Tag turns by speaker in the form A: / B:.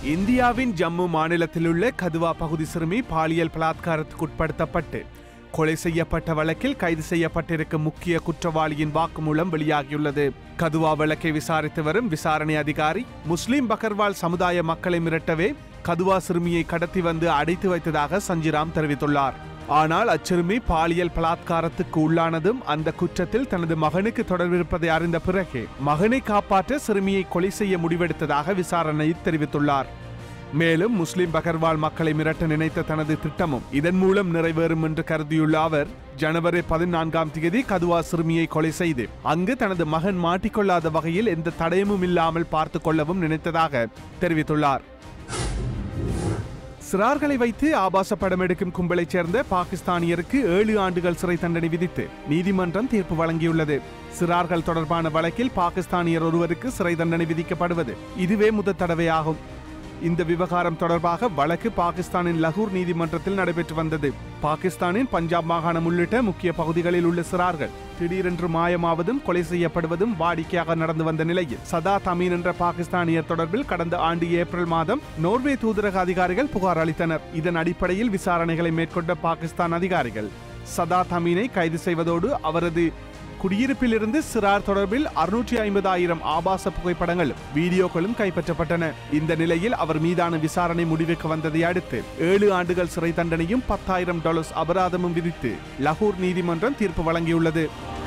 A: இந்தியாவின் ஜம்மு மாநிலத்திலுள்ள கதுவா பகுதி சிறுமி பாலியல் பலாத்காரத்துக்குட்படுத்தப்பட்டு கொலை செய்யப்பட்ட வழக்கில் கைது செய்யப்பட்டிருக்கும் முக்கிய குற்றவாளியின் வாக்குமூலம் வெளியாகியுள்ளது கதுவா வழக்கை விசாரித்து வரும் விசாரணை அதிகாரி முஸ்லிம் பகர்வால் சமுதாய மக்களை மிரட்டவே கதுவா சிறுமியை கடத்தி வந்து அடைத்து வைத்ததாக சஞ்சிராம் தெரிவித்துள்ளார் ஆனால் அச்சிறுமி பாலியல் பலாத்காரத்துக்கு உள்ளானதும் அந்த குற்றத்தில் தனது மகனுக்கு தொடர்பிருப்பதை அறிந்த பிறகு மகனை காப்பாற்ற சிறுமியை கொலை செய்ய முடிவெடுத்ததாக விசாரணை தெரிவித்துள்ளார் மேலும் முஸ்லிம் பகர்வால் மக்களை மிரட்ட நினைத்த தனது திட்டமும் இதன் மூலம் நிறைவேறும் என்று கருதியுள்ள அவர் ஜனவரி பதினான்காம் தேதி கதுவா சிறுமியை கொலை செய்து அங்கு தனது மகன் மாட்டிக்கொள்ளாத வகையில் எந்த தடயமும் இல்லாமல் பார்த்துக் கொள்ளவும் நினைத்ததாக தெரிவித்துள்ளார் சிறார்களை வைத்து ஆபாச படம் எடுக்கும் கும்பலைச் சேர்ந்த பாகிஸ்தானியருக்கு ஏழு ஆண்டுகள் சிறை தண்டனை விதித்து நீதிமன்றம் தீர்ப்பு வழங்கியுள்ளது சிறார்கள் தொடர்பான வழக்கில் பாகிஸ்தானியர் ஒருவருக்கு சிறை தண்டனை விதிக்கப்படுவது இதுவே முதல் தடவையாகும் இந்த விவகாரம் தொடர்பாக வழக்கு பாகிஸ்தானின் லகூர் நீதிமன்றத்தில் நடைபெற்று வந்தது பாகிஸ்தானின் பஞ்சாப் மாகாணம் உள்ளிட்ட முக்கிய பகுதிகளில் உள்ள சிறார்கள் திடீரென்று மாயமாவதும் கொலை செய்யப்படுவதும் வாடிக்கையாக நடந்து வந்த நிலையில் சதா தமீன் என்ற பாகிஸ்தானியர் தொடர்பில் கடந்த ஆண்டு ஏப்ரல் மாதம் நோர்வே தூதரக அதிகாரிகள் புகார் அளித்தனர் இதன் அடிப்படையில் விசாரணைகளை மேற்கொண்ட பாகிஸ்தான் அதிகாரிகள் சதா தமீனை கைது செய்வதோடு அவரது குடியிருப்பிலிருந்து சிறார் தொடர்பில் அறுநூற்றி ஐம்பதாயிரம் ஆபாச புகைப்படங்களும் வீடியோக்களும் கைப்பற்றப்பட்டன இந்த நிலையில் அவர் மீதான விசாரணை முடிவுக்கு வந்ததை அடுத்து ஏழு ஆண்டுகள் சிறை தண்டனையும் பத்தாயிரம் டாலர்ஸ் அபராதமும் விதித்து லகூர் நீதிமன்றம் தீர்ப்பு வழங்கியுள்ளது